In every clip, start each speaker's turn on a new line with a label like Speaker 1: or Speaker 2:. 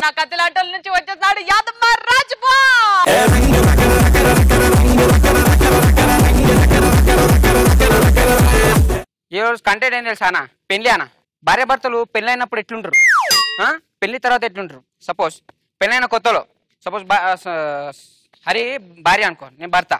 Speaker 1: నా కత్తిలాటల నుంచి వచ్చేసాడు యాదమ్మ రాజుపా
Speaker 2: ఈ రోజు కంటెంట్ ఏం తెలుసా అన్న పెళ్లి అన్న భార్య భర్తలు పెళ్ళైనప్పుడు ఎట్లుంటారు ఆ? పెళ్లి తర్వాత ఎట్లుంటారు సపోజ్ పెళ్ళైన కొత్తలో సపోజ్ హరి భార్య అనుకో నేను భర్త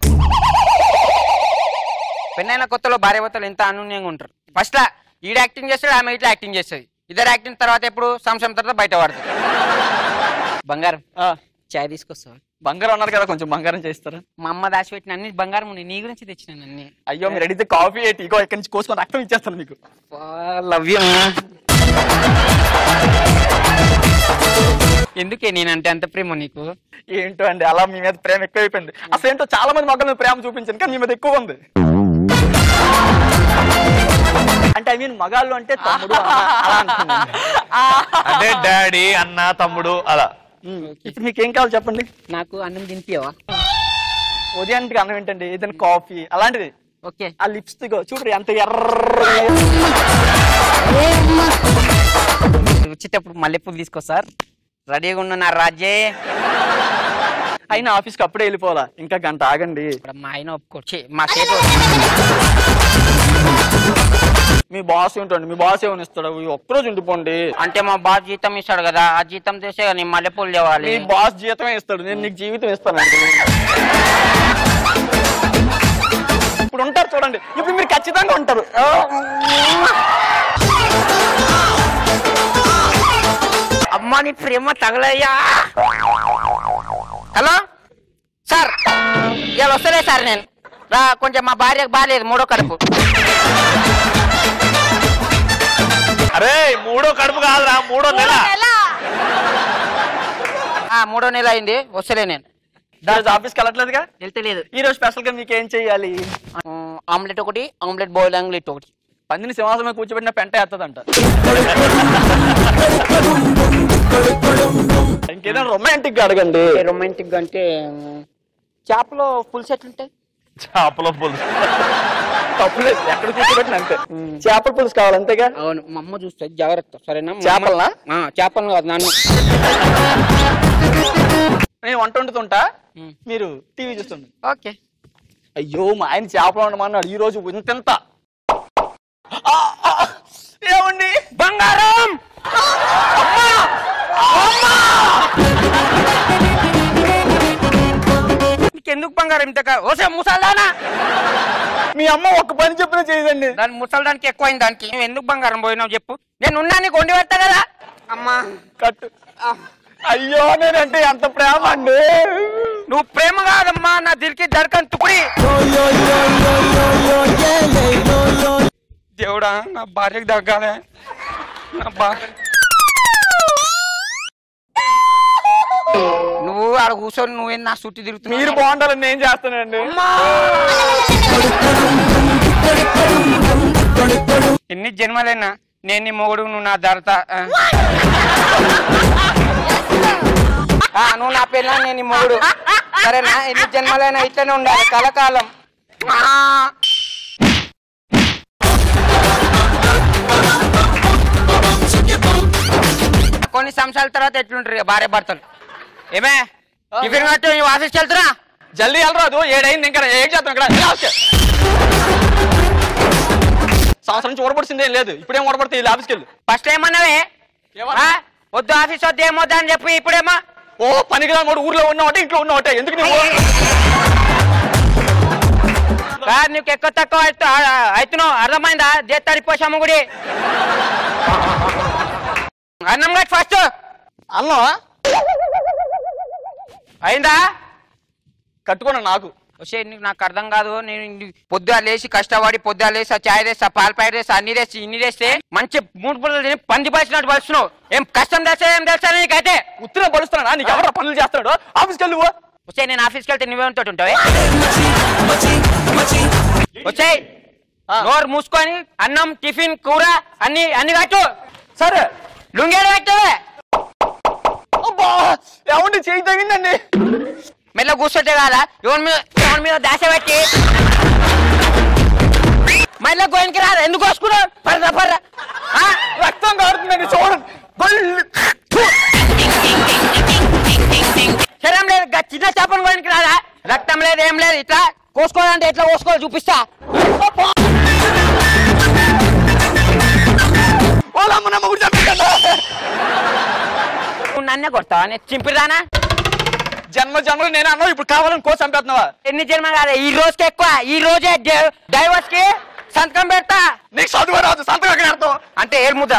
Speaker 2: పెళ్ళైన కొత్తలో భార్య భర్తలు ఎంత అనూన్యంగా ఉంటారు ఫస్ట్ లా ఈడ యాక్టింగ్ చేస్తాడు ఆమె ఇట్లా యాక్టింగ్ చేస్తుంది ఇద్దరు యాక్టింగ్ తర్వాత ఎప్పుడు సంవత్సరం తర్వాత బయట పడుతుంది బంగారం చాయ్ తీసుకొస్తావా
Speaker 3: బంగారం అన్నారు కదా కొంచెం బంగారం చేస్తారా
Speaker 2: మా అమ్మ దాచిపెట్టిన అన్ని బంగారం ఉన్నాయి నీ గురించి తెచ్చినాను అన్ని
Speaker 3: అయ్యో మీరు అడిగితే కాఫీ ఏంటి ఇగో ఇక్కడి నుంచి కోసుకొని రక్తం ఇచ్చేస్తాను మీకు
Speaker 2: లవ్యం ఎందుకే నేనంటే అంత ప్రేమ నీకు
Speaker 3: ఏంటో అండి అలా మీ మీద ప్రేమ ఎక్కువైపోయింది అసలు ఏంటో చాలా మంది మగల మీద ప్రేమ చూపించాను కానీ మీ మీద ఎక్కువ ఉంది అంటే ఐ మీన్ మగాళ్ళు అంటే తమ్ముడు అన్న అలా అంటున్నాను.
Speaker 4: అంటే డాడీ అన్న తమ్ముడు అలా
Speaker 3: ఉమ్, ఇప్పుడు మీకు ఏం కావాలి చెప్పండి
Speaker 2: నాకు అన్నం తినిపియవా
Speaker 3: ఉదయానికి అన్నం ఏంటండి ఏదైనా కాఫీ అలాంటిది
Speaker 2: ఓకే
Speaker 3: ఆ లిప్స్టిక్ చూడండి ఎంత ఎర్ర
Speaker 2: వచ్చేటప్పుడు మల్లెపూలు తీసుకొస్తారు రెడీగా ఉన్న నా రాజే
Speaker 3: అయినా ఆఫీస్కి అప్పుడే వెళ్ళిపోవాలా ఇంకా గంట ఆగండి
Speaker 2: ఇప్పుడు మా ఆయన ఒప్పుకో ఛీ, మా సేటు
Speaker 3: మీ బాస్ ఏంటండి మీ బాస్ ఏమని ఇస్తాడు ఈ ఒక్కరోజు ఉండిపోండి
Speaker 2: అంటే మా బాస్ జీతం ఇస్తాడు కదా ఆ జీతం చేసే నేను మల్లెపూలు తేవాలి
Speaker 3: మీ బాస్ జీతమే ఇస్తాడు నేను నీకు జీవితం ఇస్తానండి ఇప్పుడు ఉంటారు చూడండి ఇప్పుడు మీరు ఖచ్చితంగా ఉంటారు
Speaker 2: అమ్మా నీ ప్రేమ తగలయ్యా హలో సార్ ఇవాళ వస్తలే సార్ నేను రా కొంచెం మా భార్యకు బాగాలేదు మూడో కడుపు
Speaker 4: అరే మూడో కడుపు కాదురా మూడో నెల
Speaker 2: ఆ, మూడో నెల అయింది వస్తలే నేను
Speaker 3: ఈరోజు ఆఫీస్కి వెళ్ళట్లేదుగా
Speaker 2: వెళ్తలేదు
Speaker 3: ఈ రోజు స్పెషల్ గా మీకు ఏం చేయాలి
Speaker 2: ఆమ్లెట్ ఒకటి ఆమ్లెట్ బాయిల్ ఆమ్లెట్ ఒకటి
Speaker 3: పందిని సింహాసనం మీద కూర్చోబెట్టిన పెంట ఎత్తదంట ఇంకేదైనా రొమాంటిక్ గా అడగండి
Speaker 2: రొమాంటిక్ అంటే చేపలో పులుసు ఎట్లుంటాయి
Speaker 4: చేపల పులుసు
Speaker 3: తప్పులేదు ఎక్కడ కూర్చోబెట్టిన అంతే చేపల పులుసు కావాలి అంతేగా
Speaker 2: అవును మా అమ్మ చూస్తుంది జాగ్రత్త సరేనా మా
Speaker 3: చేపలనా?
Speaker 2: అమ్మ- ఆ, చేపలను కాదు నన్ను
Speaker 3: నేను వంట వండుతుంటా
Speaker 2: ఉమ్.
Speaker 3: మీరు టీవీ చూస్తుండే
Speaker 2: ఓకే
Speaker 3: అయ్యో మా ఆయన చేపలు ఉండమన్నాడు ఈ రోజు ఇంతెంత ఆ, ఆ, ఏమండి
Speaker 2: బంగారం నీకెందుకు బంగారం ఇంత కా- ఓసే ముసల్దానా
Speaker 3: మీ అమ్మ ఒక్క పని చెప్పిన చేయదండి
Speaker 2: దాని ముసల్దానికి ఎక్కువైంది దానికి నువ్వు ఎందుకు బంగారం పోయినావు చెప్పు నేను ఉన్నా నీకు వండి పెడతా కదా అమ్మా
Speaker 3: కట్టు అయ్యో నేనంటే ఎంత ప్రేమ అండి
Speaker 2: నువ్వు ప్రేమ కాదమ్మా నా దిల్కి దర్కన్ తుకుడి దేవుడా నా భార్యకు దగ్గాలే నా భార్య నువ్వు ఆడ కూర్చొని నువ్వేం నా చుట్టూ తిరుగుతున్నావు
Speaker 3: మీరు బాగుండాలని నేను చేస్తానండి
Speaker 2: ఎన్ని జన్మలైనా నేను నీ మొగుడు నువ్వు నా ధరత నువ్వు నా పిల్ల నేను నీ మొగుడు సరేనా ఎన్ని జన్మలైనా ఇట్లనే ఉండాలి కలకాలం ఆ. కొన్ని సంవత్సరాల తర్వాత ఎట్లుంటారు ఇక భార్య భర్తలు ఏమే టిఫిన్ కట్టు నువ్వు ఆఫీస్కి వెళ్తున్నా
Speaker 3: జల్దీ వెళ్ళరాదు ఏడైంది ఇంకా ఏం చేస్తాం ఇక్కడ ఇలా వచ్చే. సంవత్సరం నుంచి ఓడబడిసింది ఏం లేదు ఇప్పుడేం ఓడబడితే ఈ ఆఫీస్కి వెళ్ళు
Speaker 2: ఫస్ట్ ఏమన్నావే
Speaker 3: ఏమన్నా?
Speaker 2: ఆ? వద్దు ఆఫీస్ వద్దు ఏమొద్దు అని చెప్పి ఇప్పుడేమో
Speaker 3: ఓ పనికి రాని వాడు ఊర్లో ఉన్న ఒకటే ఇంట్లో ఉన్న ఒకటే ఎందుకు నువ్వు
Speaker 2: కాదు నీకు ఎక్కువ తక్కువ అవుతు- ఆ- అవుతున్నావు అర్థమైందా చేస్తాడిపోసాము గుడి అన్నం కట్టి ఫస్ట్
Speaker 3: అన్నా
Speaker 2: అయిందా
Speaker 3: కట్టుకున్నా నాకు
Speaker 2: వచ్చే నీకు నాకు అర్థం కాదు నేను ఇన్ని పొద్దున లేచి కష్టపడి పొద్దున లేసి ఆ చాయ్ తెస్తా పాలు ప్యాకెట్ తెస్తా అన్ని తెచ్చి ఇన్ని తెస్తే మంచి మూడు పుల్లలు తిని పంది పలిచినట్టు పలుస్తున్నావు ఏం కష్టం తెస్తా ఏం తెలుసా నీకైతే
Speaker 3: ఉత్తరం పలుస్తున్నానా నీకు ఎవరు పనులు చేస్తాడు ఆఫీస్కి వెళ్ళు
Speaker 2: వచ్చే నేను ఆఫీస్కి వెళ్తే నువ్వే ఉంటాడు ఉంటావే వచ్చాయి నోరు మూసుకొని అన్నం టిఫిన్ కూర అన్ని అన్ని కట్టు
Speaker 3: సరే
Speaker 2: లుంగేడు కట్టు
Speaker 3: అబ్బా ఏమండి చేయి తగిందండి
Speaker 2: మెల్ల కూర్చోటే కాదా ఎవరి మీద ఎవరి మీద దాస పెట్టి మళ్ళీ గోయనికి రాదు ఎందుకు వస్తున్నావు పర్రా పర్రా ఆ?
Speaker 3: రక్తం కారుతుందండి చూడండి గొల్లు.
Speaker 2: కోసుకోవాలంటే ఎట్లా కోసుకోవాలి చూపిస్తా
Speaker 3: ఓలమ్మ నా మొగుడు చంపేశాడు.
Speaker 2: నువ్వు నన్నే కొడతావా నేను చింపిరానా
Speaker 3: జన్మ జన్మలు నేను అన్నావు ఇప్పుడు కావాలని కోసి చంపేస్తున్నావా
Speaker 2: ఎన్ని జన్మ కాదు ఈ రోజుకి ఎక్కువ ఈ రోజే డైవర్స్ కి సంతకం పెడతా
Speaker 3: నీకు చదువు రాదు సంతకం ఎక్కడ పెడతావు
Speaker 2: అంటే ఏరు ముద్ద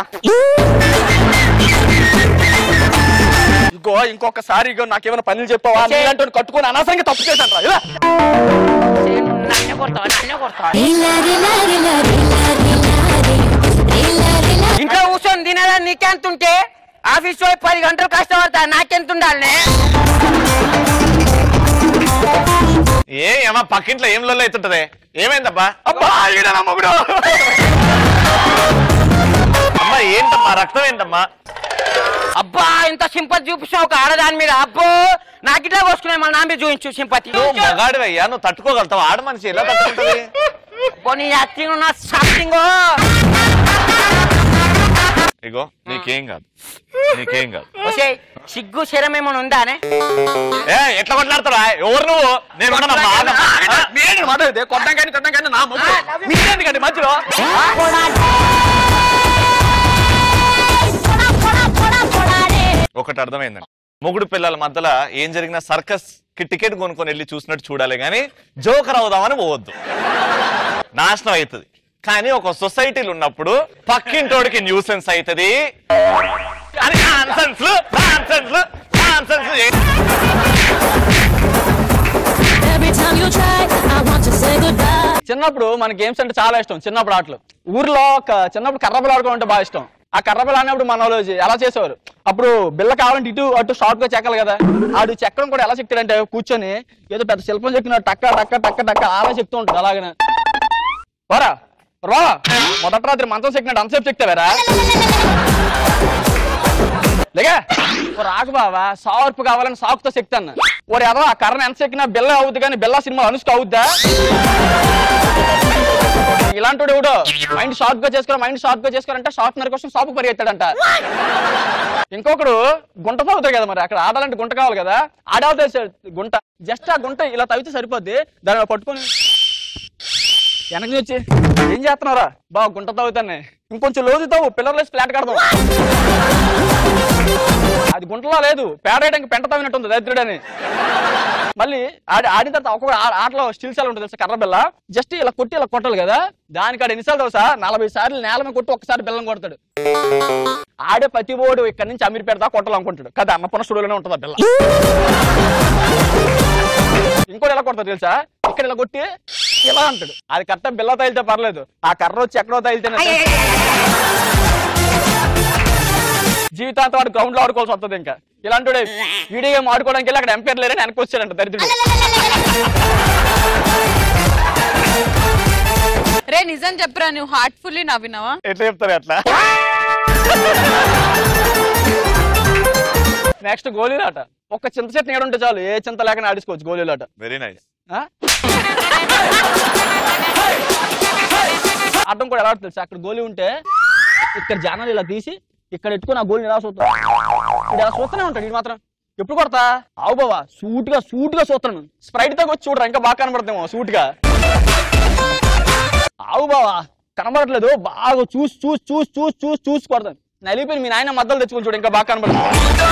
Speaker 3: ఇంకో ఇంకొకసారి ఇగో నాకేమైనా పనులు చెప్పావా
Speaker 2: చే-
Speaker 3: నీలాంటి వాడిని కట్టుకొని అనవసరంగా తప్పు చేశాను రా ఇలా.
Speaker 2: నన్నే కొడతావా నన్నే కొడతావా
Speaker 5: రిలా రిలా రిలా రిలా రిలా రి. రిలా రిలా
Speaker 2: ఇంట్లో కూర్చొని తినేదా నీకెంత ఉంటే ఆఫీస్ పోయి పది గంటలు కష్టపడతా నాకెంత ఉండాలి
Speaker 4: ఏ ఏమా పక్కింట్లో ఏం లొల్ల అవుతుంటది ఏమైందబ్బా
Speaker 3: అబ్బా ఈడ నా మొగుడు
Speaker 4: అమ్మా ఏంటమ్మా రక్తం ఏంటమ్మా
Speaker 2: అబ్బా ఇంత సింపతి చూపిస్తావు ఒక ఆడదాని మీద అబ్బో నాకు ఇట్లా కోసుకునే మన నా మీద చూపించు సింపతి
Speaker 4: నువ్వు మగాడివయ్యా నువ్వు తట్టుకోగలుగుతావు ఆడ మనిషి ఎలా తట్టుకుంటది
Speaker 2: పోనీ యాక్టింగ్ ఉన్న సంథింగ్
Speaker 4: ఇగో నీకేం కాదు నీకేం కాదు
Speaker 2: వచ్చే సిగ్గు శరం ఏమైనా ఉందానే
Speaker 4: ఏ ఎట్లా కొట్లాడతారా ఎవరు నువ్వు నేను ఉన్నానమ్మా, ఆగమ్మా. ఆ?
Speaker 3: నేను మాట్లాడితే కొట్టం కానీ తిట్టం కానీ నా మొగుడు మీరెందుకండి మధ్యలో
Speaker 5: పొడా పొడా పొడా పొడా రే.
Speaker 4: ఒకటి అర్థమైందండి మొగుడు పిల్లల మధ్యలో ఏం జరిగినా సర్కస్ కి టికెట్ కొనుక్కొని వెళ్ళి చూసినట్టు చూడాలి కానీ జోకర్ అవుదామని పోవద్దు నాశనం అవుతుంది కానీ ఒక సొసైటీలో ఉన్నప్పుడు పక్కింటోడికి న్యూసెన్స్ అవుతుంది అని nonsense లు, nonsense లు, nonsense లు ఏ-
Speaker 5: Every time you try, I want to say goodbye.
Speaker 3: చిన్నప్పుడు మన గేమ్స్ అంటే చాలా ఇష్టం చిన్నప్పుడు ఆటలు ఊర్లో ఒక చిన్నప్పుడు కర్రబిల్ల ఆడుకోవడం అంటే బాగా ఇష్టం ఆ కర్రబిల్ల ఆడినప్పుడు మన వాళ్ళు ఎలా చేసేవారు అప్పుడు బిల్ల కావాలంటే ఇటు అటు షార్ట్ గా చెక్కాలి కదా ఆడు చెక్కడం కూడా ఎలా చెక్తాడంటే కూర్చొని ఏదో పెద్ద శిల్పం చెక్కిన టక్క టక్క టక్క టక్క అలా చెక్తూ ఉంటాడు అలాగనే పోరా రా మొదటి రాత్రి మంచం చెక్కినట్టు అంతసేపు చెక్తావేరా లేగా ఓ రాకు బావా సార్పు కావాలని సాకుతో చెక్తాను ఓరు ఎదో ఆ కర్రను ఎంత చెక్కినా బిల్ల అవుద్ది కానీ బిల్ల సినిమా అనుష్క అవుద్దా ఇలాంటి ఎవడో మైండ్ షార్ప్ గా చేసుకో మైండ్ షార్ప్ గా చేసుకోవాలంటే షార్ప్నర్ కోసం షాప్ పరిగెత్తాడంట ఇంకొకడు గుంట తవ్వుతాడు కదా మరి అక్కడ ఆడాలంటే గుంట కావాలి కదా ఆడాలి గుంట జస్ట్ ఆ గుంట ఇలా తవ్వితే సరిపోద్ది దాన్ని ఇలా పట్టుకొని వెనక్కి వచ్చి ఏం చేస్తున్నారా బావ గుంట తవ్వుతానే ఇంకొంచెం లోతు తవ్వు పిల్లర్లు వేసి ఫ్లాట్ కడదాం అది గుంటలో లేదు పేడ వేయడానికి పెంట తవ్వినట్టుంది దరిద్రుడని మళ్ళీ ఆడి ఆడిన తర్వాత ఒక్కొక్క ఆ- ఆటలో స్టిల్ సెల్ ఉంటుంది తెలుసా కర్ర బిల్ల జస్ట్ ఇలా కొట్టి ఇలా కొట్టాలి కదా దానికి ఆడు ఎన్నిసార్లు తెలుసా నలభై సార్లు నేల మీద కొట్టి ఒక్కసారి బెల్లం కొడతాడు ఆడే ప్రతి ఓడు ఇక్కడ నుంచి అమీర్ పెడతా కొట్టాలనుకుంటాడు కదా అన్నపూర్ణ స్టూడియోలోనే ఉంటుంది ఆ బిల్ల ఇంకోటి ఎలా కొడతాడు తెలుసా ఇక్కడ ఇలా కొట్టి ఇలా అంటాడు అది కరెక్ట్ బిల్ల తగిలితే పర్లేదు ఆ కర్ర వచ్చి ఎక్కడో తగిలితేనే జీవితాంతం వాడు గ్రౌండ్ లో ఆడుకోవాల్సి వస్తుంది ఇంకా ఇలాంటి వీడియో గేమ్ ఆడుకోవడానికి వెళ్ళి అక్కడ ఎంపైర్ లేరని వెనక్కి వచ్చాడంట దరిద్రుడు
Speaker 1: రే నిజం చెప్పరా నువ్వు హార్ట్ఫుల్లీ నవ్వినావా
Speaker 3: ఎట్లా చెప్తారు అట్లా నెక్స్ట్ గోళీలాట ఒక్క చింత చెట్టు నీడ ఉంటే చాలు ఏ చింత లేకనే ఆడించుకోవచ్చు గోళీలాట
Speaker 4: వెరీ నైస్
Speaker 3: ఆ? అర్థం కూడా ఎలా ఉంటుంది తెలుసా అక్కడ గోళీ ఉంటే ఇక్కడ జనాలు ఇలా తీసి ఇక్కడ ఎట్టుకుని ఆ గోళీని ఎలా చూస్తా ఇప్పుడు ఇలా చూస్తూనే ఉంటాడు ఇది మాత్రం ఎప్పుడు కొడతా ఆవు బావా సూట్ గా సూట్ గా చూస్తాను స్ప్రైట్ తో వచ్చి చూడరా ఇంకా బాగా కనబడతామో సూట్ గా ఆవు బావా కనబడట్లేదు బాగా చూసి చూసి చూసి చూసి చూసి చూసి కొడతాను నలిపోయిన మీ నాయన మద్దలు తెచ్చుకొని చూడు ఇంకా బాగా కనబడుతుంది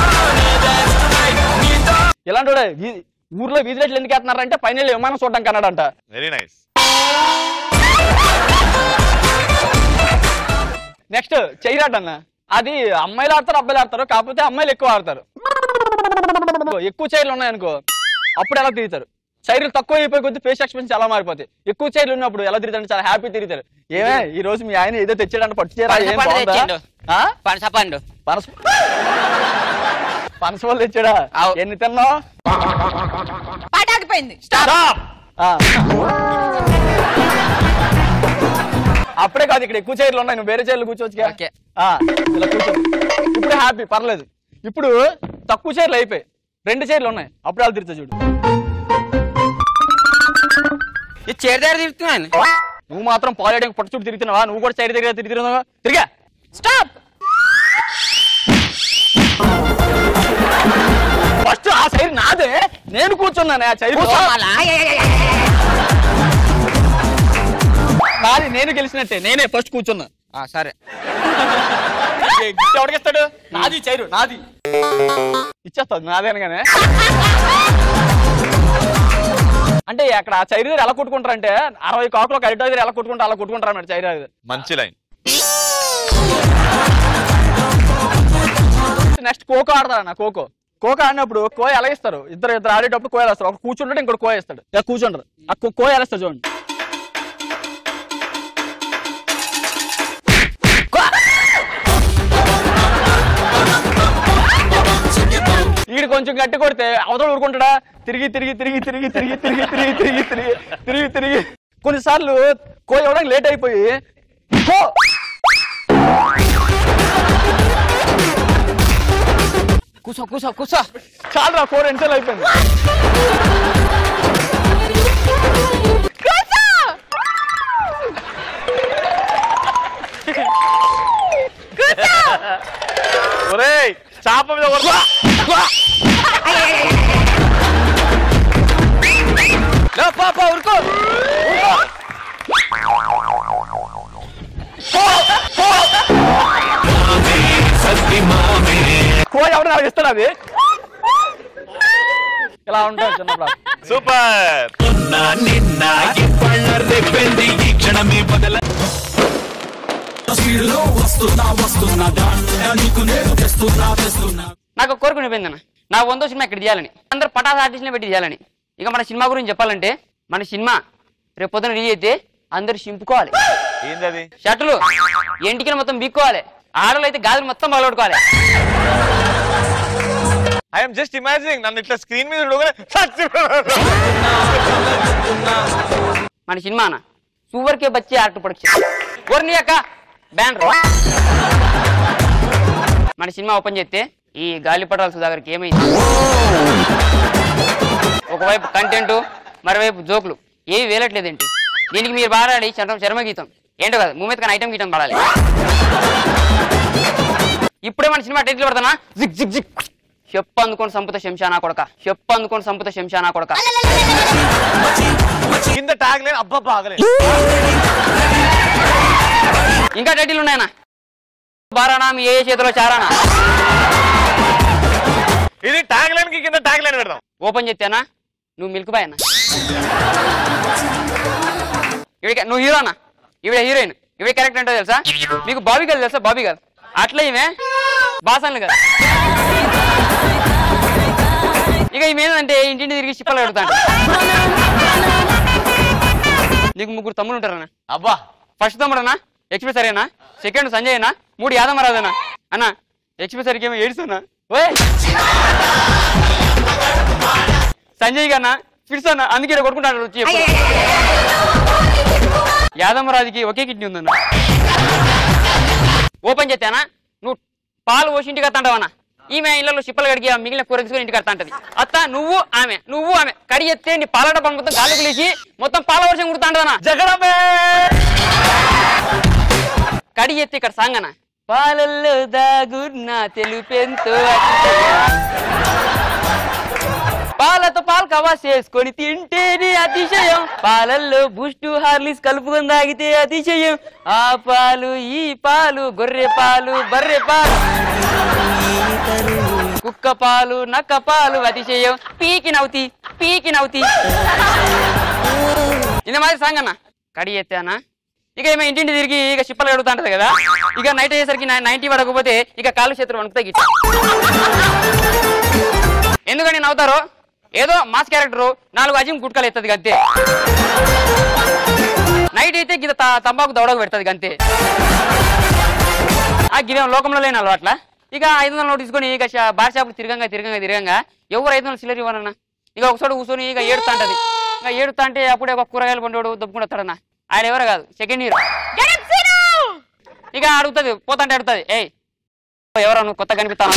Speaker 3: ఇలాంటి వాడే వీ- ఊర్లో వీధి లైట్లు ఎందుకు వేస్తున్నారంటే పైన వెళ్ళి విమానం చూడడానికి అన్నాడంట
Speaker 4: వెరీ నైస్
Speaker 3: నెక్స్ట్ చెయ్యరాట అన్న అది అమ్మాయిలు ఆడతారు అబ్బాయిలు ఆడతారు కాకపోతే అమ్మాయిలు ఎక్కువ ఆడతారు ఎక్కువ చైర్లు ఉన్నాయనుకో అప్పుడు ఎలా తిరుగుతారు చైర్లు తక్కువ అయిపోయి కొద్ది ఫేస్ ఎక్స్ప్రెషన్ చాలా మారిపోతాయి ఎక్కువ చైర్లు ఉన్నప్పుడు ఎలా తిరుగుతారు చాలా హ్యాపీ తిరుగుతారు ఏమే ఈ రోజు మీ ఆయన ఏదో తెచ్చాడంట పట్టు చీర ఏం
Speaker 2: పనస పండు
Speaker 3: బాగుందా?
Speaker 2: తెచ్చిండు.
Speaker 3: ఆ?
Speaker 2: పనస పండు
Speaker 3: పనస పనస వాళ్ళు తెచ్చాడా
Speaker 2: అవు.
Speaker 3: ఎన్ని తిన్నావు
Speaker 1: పాటాకిపోయింది స్టాప్
Speaker 3: ఆ. అప్పుడే కాదు ఇక్కడ ఎక్కువ చైర్లు ఉన్నాయి నువ్వు వేరే చైర్లు కూర్చోవచ్చు
Speaker 2: ఓకే.
Speaker 3: ఇలా కూర్చో ఇప్పుడు హ్యాపీ పర్లేదు ఇప్పుడు తక్కువ చైర్లు అయిపోయి రెండు చైర్లు ఉన్నాయి అప్పుడు వాళ్ళు తిరుగుతా చూడు
Speaker 2: ఈ చీర దగ్గర తిరుగుతున్నాను
Speaker 3: నువ్వు మాత్రం పాలేయడానికి పొట్ట చుట్టూ తిరుగుతున్నావా నువ్వు కూడా చైర్ దగ్గర తిరుగుతున్నావా తిరిగా
Speaker 1: స్టాప్
Speaker 3: ఫస్ట్ ఆ చైర్ నాదే నేను కూర్చున్నాను ఆ చైర్
Speaker 2: కూర్చోవాలా?
Speaker 3: నాది నేను గెలిచినట్టే నేనే ఫస్ట్ కూర్చున్నా
Speaker 2: ఆ, సరే
Speaker 3: ఎవడికిస్తాడు నాది చైరు నాది ఇచ్చేస్తాడు నాది అనగానే అంటే అక్కడ ఆ చైరు దగ్గర ఎలా కొట్టుకుంటారు అంటే అరవై కాకులు ఒక అరిటో దగ్గర ఎలా కొట్టుకుంటారు అలా కొట్టుకుంటారు అన్నమాట చైరు దగ్గర
Speaker 4: మంచి లైన్
Speaker 3: నెక్స్ట్ ఖోఖో ఆడతారు అన్న ఖోఖో ఖోఖో ఆడినప్పుడు కో ఎలా ఇస్తారు ఇద్దరు ఇద్దరు ఆడేటప్పుడు కో ఎలా ఇస్తారు ఒక కూర్చుంటాడు ఇంకోటి కో ఇస్తాడు ఇలా కూర్చుంటారు ఆ కో- కో ఎలా ఇస్తారు చూడండి ఈడు కొంచెం గట్టి కొడితే అవతల ఊరుకుంటాడా తిరిగి తిరిగి తిరిగి తిరిగి తిరిగి తిరిగి తిరిగి తిరిగి తిరిగి తిరిగి తిరిగి కొన్నిసార్లు కో ఇవ్వడానికి లేట్ అయిపోయి కో
Speaker 2: కూసో కూసో కూసో
Speaker 3: చాలు రా ఫోర్ ఎన్సెల్ అయిపోయింది
Speaker 4: ఒరేయ్ చాప మీద కొడతా.
Speaker 2: లే, పో, పో, ఉరుకో
Speaker 3: కో ఎవరు నాకు ఇస్తాడు అది ఇలా ఉంటుంది చిన్నప్పుడు
Speaker 4: సూపర్
Speaker 6: నిన్న ఇప్పళ్ళ రేపింది ఈ క్షణమే బదల స్పీడ్లో వస్తున్నా వస్తున్నా దాంట్లో నీకు నేను తెస్తున్నా తెస్తున్నా
Speaker 2: నాకు ఒక కోరిక ఉండిపోయిందన్న నా వందో సినిమా ఇక్కడ తీయాలని అందరు పటాస్ ఆర్టిస్ట్ని పెట్టి తీయాలని ఇక మన సినిమా గురించి చెప్పాలంటే మన సినిమా రేపు పొద్దున రిలీజ్ అయితే అందరూ చింపుకోవాలి
Speaker 4: ఏంది అది
Speaker 2: షర్టులు ఎంటికలు మొత్తం బీక్కోవాలి ఆడలు అయితే గాజులు మొత్తం పగలగొట్టుకోవాలి
Speaker 4: ఐఎమ్ జస్ట్ ఇమాజినింగ్ నన్ను ఇట్లా స్క్రీన్ మీద చూడగానే చచ్చిపోయాను.
Speaker 2: మన సినిమా అన్న సూపర్ కే బచ్చే ఆర్ట్ ప్రొడక్షన్ ఓర్ని అక్క బ్యానర్ మన సినిమా ఓపెన్ చేస్తే ఈ గాలిపటాల సుధాకర్కి ఏమైంది ఒకవైపు కంటెంట్ మరోవైపు జోకులు ఏవి వేలట్లేదేంటి దీనికి మీరు పాడాలి చర్మ చర్మ గీతం ఏంటో కదా మూమెంట్ కానీ ఐటమ్ గీతం పాడాలి ఇప్పుడే మన సినిమా టైటిల్ పడతానా జిక్ జిక్ జిక్ చెప్పు అందుకొని సంపుత శంశానా కొడక చెప్పు అందుకొని సంపుత శంశానా కొడక
Speaker 4: కింద ట్యాగ్ లేని అబ్బా బాగలే
Speaker 2: ఇంకా టైటిల్ ఉన్నాయనా బారానా మీ ఏ చేతిలో చారానా
Speaker 4: ఇది ట్యాగ్ లైన్ కి కింద ట్యాగ్ లైన్ పెడదాం
Speaker 2: ఓపెన్ చేస్తేనా నువ్వు మిల్క్ బాయ్ అన్న ఇవిడ నువ్వు హీరోనా ఇవిడ హీరోయిన్ ఇవిడ క్యారెక్టర్ ఏంటో తెలుసా మీకు బాబీ గారు తెలుసా బాబీ గారు అట్లా ఈమె బాసన్లు కదా ఇక ఈమె ఏంటంటే ఇంటింటి తిరిగి చిప్పలు పెడతాంట నీకు ముగ్గురు తమ్ముడు ఉంటారన్నా
Speaker 4: అబ్బా
Speaker 2: ఫస్ట్ తమ్ముడన్నా ఎక్స్పీ సరేనా సెకండ్ సంజయ్ అన్న మూడు యాదమరాజనా అన్న ఎక్స్పీ సరికి ఏమో ఏడుస్తున్నా ఓయ్ సంజయ్ గన్న ఫిట్స్ అన్న అందుకే ఈడ కొట్టుకుంటాడు వచ్చి ఎప్పుడు. యాదమరాజుకి ఒకే కిడ్నీ ఉందన్న ఓపెన్ చేస్తానా నువ్వు పాలు పోసి ఇంటికి వస్తాంటావన్నా ఈమె ఇళ్ళలో చిప్పలు కడిగి ఆ మిగిలిన కూర తీసుకొని ఇంటికి వస్తా అంటది అత్త నువ్వు ఆమె నువ్వు ఆమె కడి ఎత్తే నీ పాలట పని మొత్తం గాలికి లేచి మొత్తం పాల వర్షం కుడుతాంటదన్నా
Speaker 4: జగడమే
Speaker 2: కడి ఎత్తి ఇక్కడ సాంగన పాలల్లో దాగున్న తెలుపెంతో పాలతో పాలు కవా చేసుకొని తింటేనే అతిశయం పాలల్లో బూస్టు హార్లిక్స్ కలుపుకొని తాగితే అతిశయం ఆ పాలు ఈ పాలు గొర్రె పాలు బర్రె పాలు కుక్క పాలు నక్క పాలు అతిశయం పీకి నవ్వుతి పీకి నవ్వుతి ఇంత మాది సాంగన్న కడి ఎత్తానా ఇక ఏమో ఇంటింటి తిరిగి ఇక చిప్పలు కడుగుతా ఉంటది కదా ఇక నైట్ అయ్యేసరికి నైన్టీ పడకపోతే ఇక కాలు చేతులు వణుకుతాయి గిట్ట ఎందుకని నవ్వుతారో ఏదో మాస్ క్యారెక్టర్ నాలుగు అజిమ్ గుట్కలు ఎత్తది అంతే నైట్ అయితే గిద త- తంబాకు దౌడకు పెడుతుంది అంతే ఆ గిదేం లోకంలో లేని అలవాట్ల ఇక ఐదు వందల నోటు తీసుకొని ఇక షా- బార్ షాపులు తిరగంగా తిరగంగా తిరగంగా ఎవరు ఐదు వందలు చిల్లర ఇవ్వనన్నా ఇక ఒకసారి కూర్చొని ఇక ఏడుతా అంటది ఇక ఏడుతా అంటే అప్పుడే ఒక కూరగాయలు పండుగడు దొబ్బుకుని వస్తాడన్న ఆయన ఎవరు కాదు సెకండ్ ఇయర్ ఇక అడుగుతుంది పోతాంటే అడుగుతుంది ఏయ్ ఎవరా నువ్వు కొత్త కనిపిస్తాను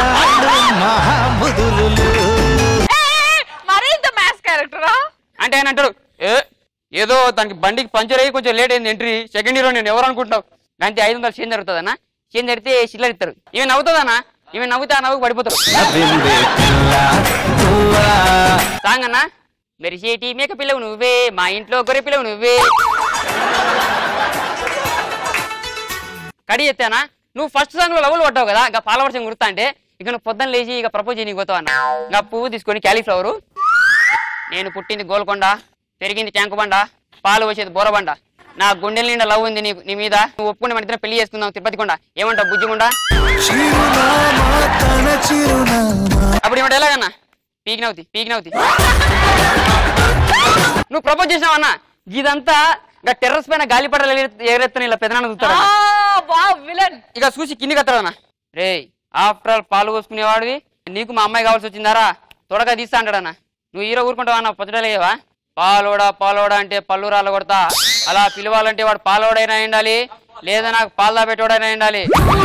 Speaker 1: మరి ఇంత మ్యాథ్స్ క్యారెక్టరా
Speaker 2: అంటే ఆయన అంటాడు ఏ ఏదో దానికి బండికి పంచర్ అయ్యి కొంచెం లేట్ అయింది ఎంట్రీ సెకండ్ హీరో నేను ఎవరు అనుకుంటావు దానికి ఐదు వందలు చేంజ్ జరుగుతుందన్న చేంజ్ జరిగితే చిల్లర ఇస్తారు ఈమె నవ్వుతుందన్నా ఈమె నవ్వుతే ఆ నవ్వుకు పడిపోతారు సాంగ్ అన్న మెరిసేటి మేక పిల్లవు నువ్వే మా ఇంట్లో గొర్రె పిల్లవు నువ్వే
Speaker 7: కడి ఎత్తానా నువ్వు ఫస్ట్ సాంగ్ లో లవ్లు పట్టావు కదా ఇక పాల వర్షం గుర్తా అంటే ఇక నువ్వు పొద్దున్న లేచి ఇక ప్రపోజ్ చేయనీకి పోతావు అన్న ఇంకా పువ్వు తీసుకొని క్యాలీఫ్లవరు నేను పుట్టింది గోల్కొండ పెరిగింది ట్యాంకుబండ పాలు వచ్చేది బోరబండ నా గుండెల నిండా లవ్ ఉంది నీకు నీ మీద నువ్వు ఒప్పుకుని మన ఇద్దరం పెళ్లి చేసుకుందాం తిరుపతి కొండ ఏమంటావు బుజ్జిగుండా అప్పుడు ఏమంటే ఎలాగన్నా పీకినవుతి పీకినవుతి నువ్వు ప్రపోజ్ చేసినావు అన్న ఇదంతా ఇక టెర్రస్ పైన గాలిపడలు ఎగరెత్తని ఇలా పెదనాన్న చూస్తాడు
Speaker 1: వావ్ విలన్
Speaker 7: ఇక చూసి కిందికి వస్తాడన్న రే ఆఫ్టర్ ఆల్ పాలు పోసుకునేవాడివి నీకు మా అమ్మాయి కావాల్సి వచ్చిందారా తొడగా తీస్తా అంటాడన్న నువ్వు హీరో ఊరుకుంటావా అన్న పొచ్చడలేవా పాలోడా పాలోడా అంటే పళ్ళు రాళ్ళ కొడతా అలా పిలవాలంటే వాడు పాలోడైనా ఉండాలి లేదా నాకు పాలు పెట్టోడైనా ఉండాలి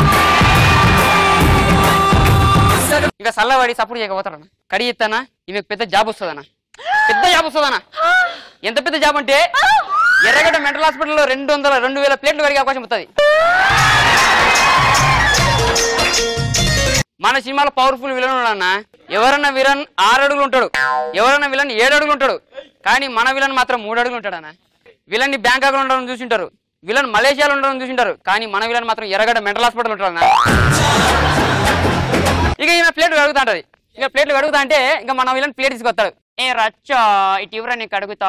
Speaker 7: ఇంకా చల్లవాడి సపోర్ట్ చేయకపోతాడన్న కడి ఎత్తానా ఈమెకు పెద్ద జాబ్ వస్తుందన్న పెద్ద జాబ్ వస్తుందన్న ఎంత పెద్ద జాబ్ అంటే ఎర్రగడ్డ మెంటల్ హాస్పిటల్లో రెండు వందల రెండు వేల ప్లేట్లు కడిగే అవకాశం వస్తుంది మన సినిమాలో పవర్ఫుల్ విలన్ ఉన్నాడన్న ఎవరన్నా విలన్ ఆరు అడుగులు ఉంటాడు ఎవరన్నా విలన్ ఏడు అడుగులు ఉంటాడు కానీ మన విలన్ మాత్రం మూడు అడుగులు ఉంటాడు అన్న విలన్ ని బ్యాంకాక్ లో ఉండడం చూసింటారు విలన్ మలేషియాలో ఉండడం చూసింటారు కానీ మన విలన్ మాత్రం ఎర్రగడ్డ మెంటల్ హాస్పిటల్ ఉంటాడు అన్న ఇక ఈమె ప్లేట్ కడుగుతా ఉంటది ఇక ప్లేట్లు కడుగుతా అంటే ఇంకా మన విలన్ ప్లేట్ తీసుకొస్తాడు ఏ రచ్చా ఇటు ఇవ్వరా నీకు కడుగుతా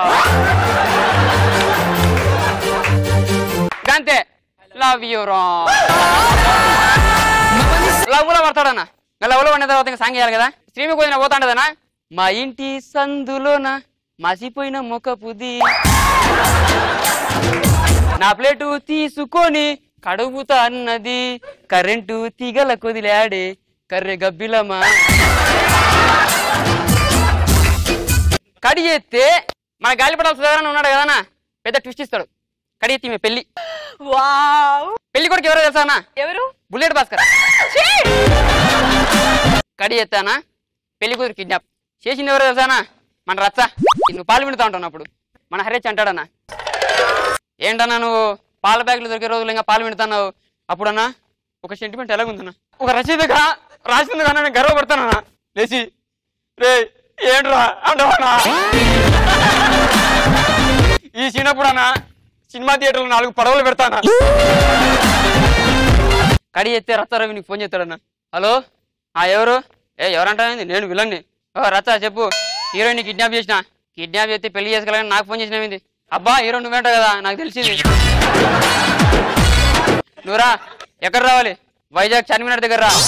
Speaker 7: అంతే లవ్ యూ రా లవ్ లో పడతాడన్న లవ్ లో పడిన తర్వాత ఇంకా సాంగ్ చేయాలి కదా శ్రీమి పోయిన పోతాండదనా మా ఇంటి సందులోన మసిపోయిన మొక్క పుది నా ప్లేటు తీసుకొని కడుగుతా అన్నది కరెంటు తీగల కొదిలాడే కర్రె గబ్బిలమా కడి చేస్తే మన గాలిపడాల సుధారణ ఉన్నాడు కదనా పెద్ద ట్విస్ట్ ఇస్తాడు కడి ఎత్తి ఈమె పెళ్లి
Speaker 1: వావ్
Speaker 7: పెళ్లి కొడుకు ఎవరో తెలుసా అన్న
Speaker 1: ఎవరు
Speaker 7: బుల్లెట్ భాస్కర్ కడి ఎత్తానా పెళ్లి కూతురు కిడ్నాప్ చేసింది ఎవరో తెలుసానా మన రచ్చ నువ్వు పాలు విండుతా ఉంటావు అప్పుడు మన హరేచ్ అంటాడన్నా ఏంటన్నా నువ్వు పాల ప్యాకెట్లు దొరికే రోజులు ఇంకా పాలు విండుతున్నావు అప్పుడన్నా ఒక సెంటిమెంట్ ఎలాగుందన్నా ఒక రచయితగా రాసింది కానీ నేను గర్వపడతానన్నా లేచి రే ఏంట్రా అంటావన్నా ఈ చిన్నప్పుడన్నా సినిమా థియేటర్లో నాలుగు పడవలు పెడతానా కడి ఎత్తే రత్తారవి నీకు ఫోన్ చేస్తాడన్న హలో ఆ ఎవరు ఏ ఎవరంటావేంది నేను విలన్ని ఓ రచ్చ చెప్పు హీరోయిన్ కిడ్నాప్ చేసిన కిడ్నాప్ చేస్తే పెళ్లి చేసుకోవాలని నాకు ఫోన్ చేసినావింది అబ్బా హీరో నువ్వేంటావు కదా నాకు తెలిసింది నువ్వురా ఎక్కడ రావాలి వైజాగ్ చార్మినార్ దగ్గర రా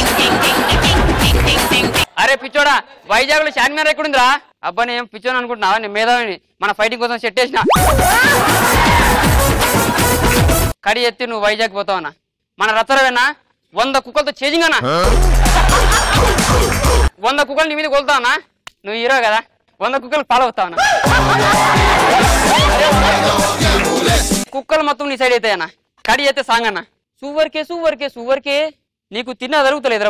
Speaker 7: అరే పిచ్చోడా వైజాగ్ లో చార్మినార్ ఎక్కడుందిరా అబ్బా నేను పిచ్చోని అనుకుంటున్నావా నేను మేధావిని మన ఫైటింగ్ కోసం సెట్ చేసిన కడి ఎత్తి నువ్వు వైజాగ్ పోతావన్నా మన రచ్చరవేనా వంద కుక్కలతో చేజింగ్ అన్నా వంద కుక్కలు నీ మీద కొలుతావనా నువ్వు హీరో కదా వంద కుక్కలు ఫాలో అవుతావనా కుక్కలు మొత్తం నీ సైడ్ అవుతాయన్నా కడి అయితే సాంగ్ అన్న సూవర్కే సూవర్కే సూవర్కే నీకు తిన్నా జరుగుతలేదురా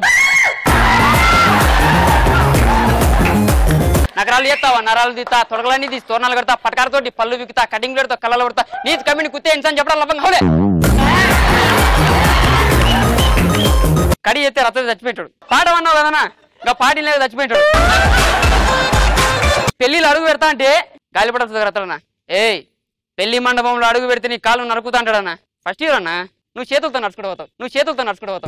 Speaker 7: నగరాలు చేస్తావా నరాలు తీస్తా తొడగలన్నీ తీసి తోరణాలు కడతా పటకారతోటి పళ్ళు విక్కుతా కటింగ్ పెడతా కళ్ళలో పెడతా నీతి కమ్మిని కుత్తే ఇన్సాన్ చెప్పడం లభంగా హౌలే కడి చేస్తే రத்த చచ్చిపోయాడు పాట అన్నావు కదనా ఇంకా పాటి లేదు చచ్చిపోయాడు పెళ్లిలో అడుగు పెడతా అంటే గాలి పడుతుంది రత్తడన్నా ఏయ్ పెళ్లి మండపంలో అడుగు పెడితే నీ కాళ్ళు నరుకుతా అంటాడన్నా ఫస్ట్ ఇయర్ అన్నా నువ్వు చేతులతో నడుచుకుంటూ పోతావు నువ్వు చేతులతో నడుచుకుంటూ పోతావు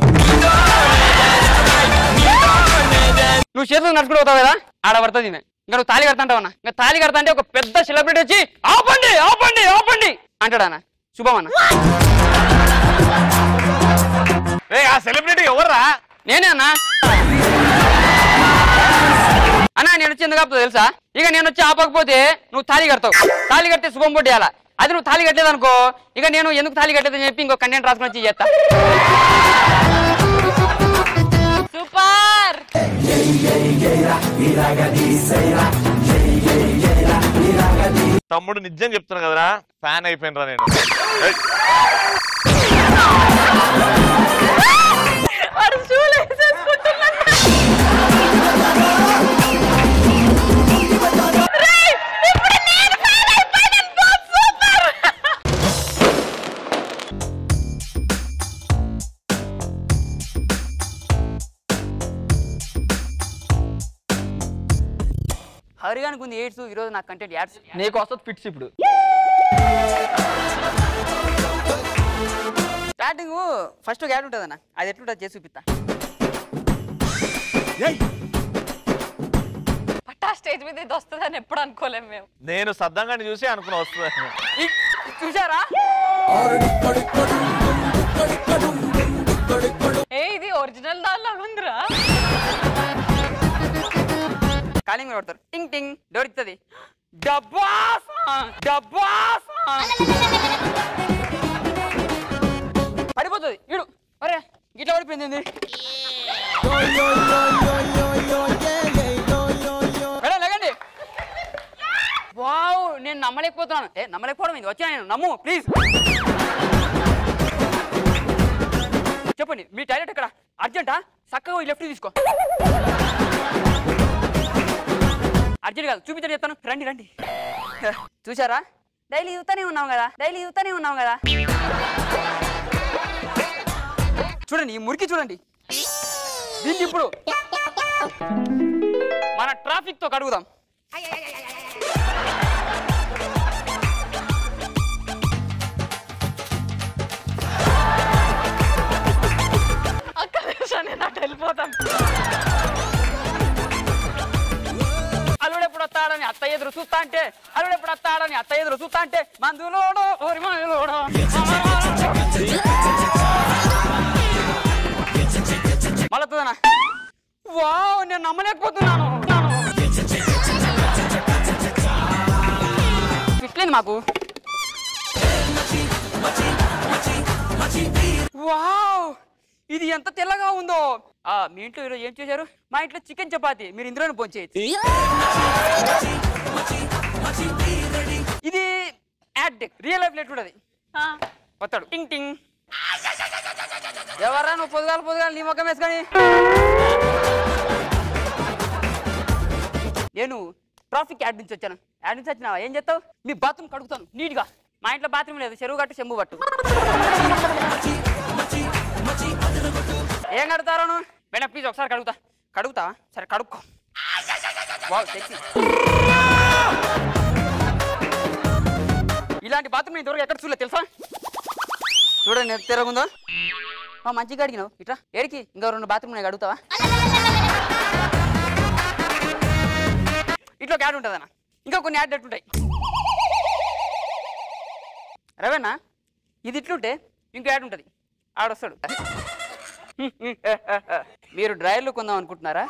Speaker 7: నువ్వు చేతులు నడుచుకుంటూ పోతావు కదా ఆడ పడుతుంది ఈమె. ఇంకా నువ్వు తాళి కడతాంటావు అన్న ఇంకా తాళి కడతా అంటే ఒక పెద్ద సెలబ్రిటీ వచ్చి ఆపండి ఆపండి ఆపండి అంటాడన్న శుభం అన్న
Speaker 4: రే ఆ సెలబ్రిటీ ఎవర్రా
Speaker 7: నేనే అన్నా అన్నా నేను వచ్చి ఎందుకు ఆపుతావు తెలుసా ఇక నేను వచ్చి ఆపకపోతే నువ్వు తాళి కడతావు తాళి కడితే శుభం పొట్టేయాల అది నువ్వు తాళి కట్టలేదు అనుకో ఇక నేను ఎందుకు తాళి కట్టలేదని చెప్పి ఇంకో కంటెంట్ రాసుకొని వచ్చి చేస్తా
Speaker 1: సూపర్
Speaker 4: తమ్ముడు నిజం చెప్తున్నా కదరా ఫ్యాన్ అయిపోయినరా నేను ఏయ్,
Speaker 1: వాడు షూలు వేసేసుకుంటున్నాడు. రేయ్, ఇప్పుడు నేను fan అయిపోయాను, బాస్, సూపర్.
Speaker 7: హరిగానికి ఉంది ఎయిడ్స్ ఈరోజు నాకు కంటెంట్ యాడ్స్
Speaker 3: నీకు వస్తుంది ఫిట్స్ ఇప్పుడు
Speaker 7: యాక్టింగ్ ఫస్ట్ ఒక యాడ్ ఉంటుంది అన్న అది ఎట్లుంటుంది చేసి చూపిస్తా
Speaker 1: పట్టా స్టేజ్ మీద ఇది వస్తుందని ఎప్పుడు అనుకోలేం మేము
Speaker 4: నేను సద్దంగాన్ని చూసి అనుకుని వస్తుంది
Speaker 7: ఈ- చూసారా
Speaker 1: ఏ ఇది ఒరిజినల్ దానిలో ఉందిరా
Speaker 7: కాలింగ్ కొడతారు టింగ్ టింగ్ డోర్ ఇస్తుంది డబ్బా డబ్బా పడిపోతుంది ఇడు అరే గిట్ల పడిపోయింది ఏంది? మేడం లేకండి వావ్ నేను నమ్మలేకపోతున్నాను ఏ నమ్మలేకపోవడం ఇది వచ్చా నేను నమ్ము ప్లీజ్ చెప్పండి మీ టాయిలెట్ ఎక్కడ అర్జెంటా చక్కగా ఈ లెఫ్ట్ తీసుకో అర్జెంట్ కాదు చూపించండి చెప్తాను రండి రండి చూసారా డైలీ చూస్తూనే ఉన్నాం కదా డైలీ చూస్తూనే ఉన్నాం కదా చూడండి ఈ మురికి చూడండి దీన్ని ఇప్పుడు మన ట్రాఫిక్ తో కడుగుదాం
Speaker 1: అక్క నిమిషం నేను అటు వెళ్ళిపోతాం
Speaker 7: అల్లుడు ఎప్పుడు వస్తాడని అత్త ఎదురు చూస్తా అంటే అల్లుడు ఎప్పుడు వస్తాడని అత్త ఎదురు చూస్తా అంటే మందులోడు ఓరి మందులోడు మళ్ళా వావ్ నేను నమ్మలేకపోతున్నాను ఇట్లేదు మాకు వావ్ ఇది ఎంత తెల్లగా ఉందో ఆ మీ ఇంట్లో ఈరోజు ఏం చేశారు మా ఇంట్లో చికెన్ చపాతి మీరు ఇందులోనే పోంచేయచ్చు ఇది యాడ్ రియల్ లైఫ్ లెట్ అది
Speaker 1: ఆ,
Speaker 7: వస్తాడు టింగ్ టింగ్ ఎవర్రా నువ్వు పొద్దుగాల పొద్దుగాల నీ ముఖం వేసుకొని నేను ట్రాఫిక్ యాడ్ నుంచి వచ్చాను యాడ్ నుంచి వచ్చినావా ఏం చేస్తావు మీ బాత్రూమ్ కడుగుతాను నీట్గా మా ఇంట్లో బాత్రూమ్ లేదు చెరువు కట్టు చెంబు పట్టు ఏం కడతారా నువ్వు మేడం ప్లీజ్ ఒకసారి కడుగుతా కడుగుతా సరే కడుక్కో వావ్ సెక్సీ ఇలాంటి బాత్రూమ్ నేను ఇంతవరకు ఎక్కడ చూడలేదు తెలుసా చూడండి ఎంత తిరగుందో ఆ, మంచిగా అడిగినావు ఇట్రా ఏడికి ఇంకా రెండు బాత్రూమ్ నేను అడుగుతావా ఇట్లా ఒక యాడ్ ఉంటుంది అన్న ఇంకా కొన్ని యాడ్ ఉంటాయి రవేనా ఇది ఇట్లుంటే ఇంకో యాడ్ ఉంటుంది ఆడొస్తాడు మీరు డ్రైవర్లు కొందాం అనుకుంటున్నారా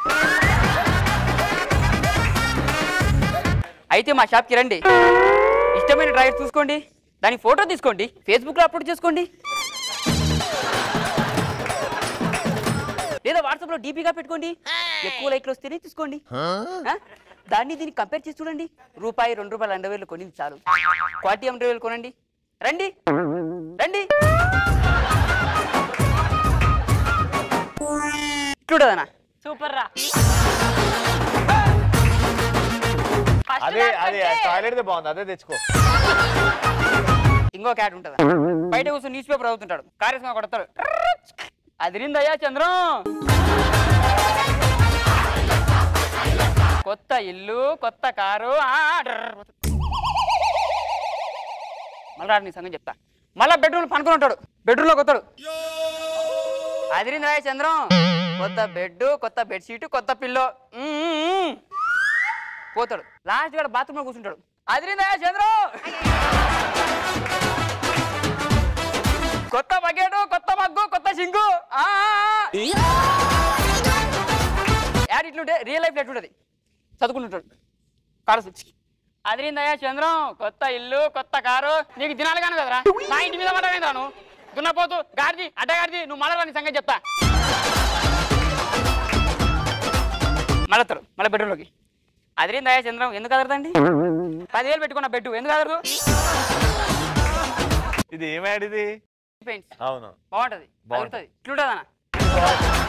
Speaker 7: అయితే మా షాప్కి రండి ఇష్టమైన డ్రైవర్ చూసుకోండి దాని ఫోటో తీసుకోండి ఫేస్బుక్లో అప్లోడ్ చేసుకోండి లేదా వాట్సాప్లో డీపీగా పెట్టుకోండి ఎక్కువ లైక్లు వస్తేనే తీసుకోండి ఆ? దాన్ని దీన్ని కంపేర్ చేసి చూడండి రూపాయి రెండు రూపాయలు అండర్వేలు కొనింది చాలు క్వాలిటీ అండర్వేలు కొనండి రండి రండి చూడదనా
Speaker 1: సూపర్ రా First
Speaker 4: అదే అదే
Speaker 1: దానికంటే
Speaker 4: టాయిలెట్ బాగుంది అదే తెచ్చుకో
Speaker 7: ఇంకో క్యాట్ ఉంటుంది బయట కూర్చొని న్యూస్ పేపర్ చదువుతుంటాడు కారేసుకొని కొడతాడు అదిరిందయ్యా చంద్రం కొత్త ఇల్లు కొత్త కారు ఆ, డ్రర్. మళ్ళా నీ సంగతి చెప్తా మళ్ళా బెడ్రూమ్ పనుకొని ఉంటాడు బెడ్రూమ్ లోకి వస్తాడు అదిరిందయ్యా చంద్రం కొత్త బెడ్ కొత్త బెడ్షీట్ కొత్త పిల్లో ఉమ్, ఉమ్, ఉమ్. పోతాడు లాస్ట్ కూడా బాత్రూమ్ లో కూర్చుంటాడు అదిరిందయ్యా చంద్రం కొత్త బకెట్ కొత్త మగ్గు కొత్త సింగు ఆ, ఆ, ఆ. యాడ్ ఇట్లుంటే రియల్ లైఫ్ ఎట్లుంటది చదువుకుంటుంటాడు కారు స్విచ్ అదిరిందయ్యా చంద్రం కొత్త ఇల్లు కొత్త కారు నీకు దినాలు కాను కదరా నా ఇంటి మీద పడ్డా నువ్వు దున్నపోతు గాడిది అడ్డగాడిది నువ్వు మళ్ళా నీ సంగతి చెప్తా మళ్ళీ మళ్ళీ బెడ్రూమ్లోకి అదిరిందయ్యా చంద్రం ఎందుకు అదరదండి పదివేలు పెట్టుకున్న బెడ్ ఎందుకు అదరదు
Speaker 4: ఇది ఏమాడిది
Speaker 7: పెయింట్స్
Speaker 4: అవును
Speaker 7: బాగుంటది
Speaker 4: బాగుంటది.
Speaker 7: అదురుతుంది ఇట్లుంటుందన్నా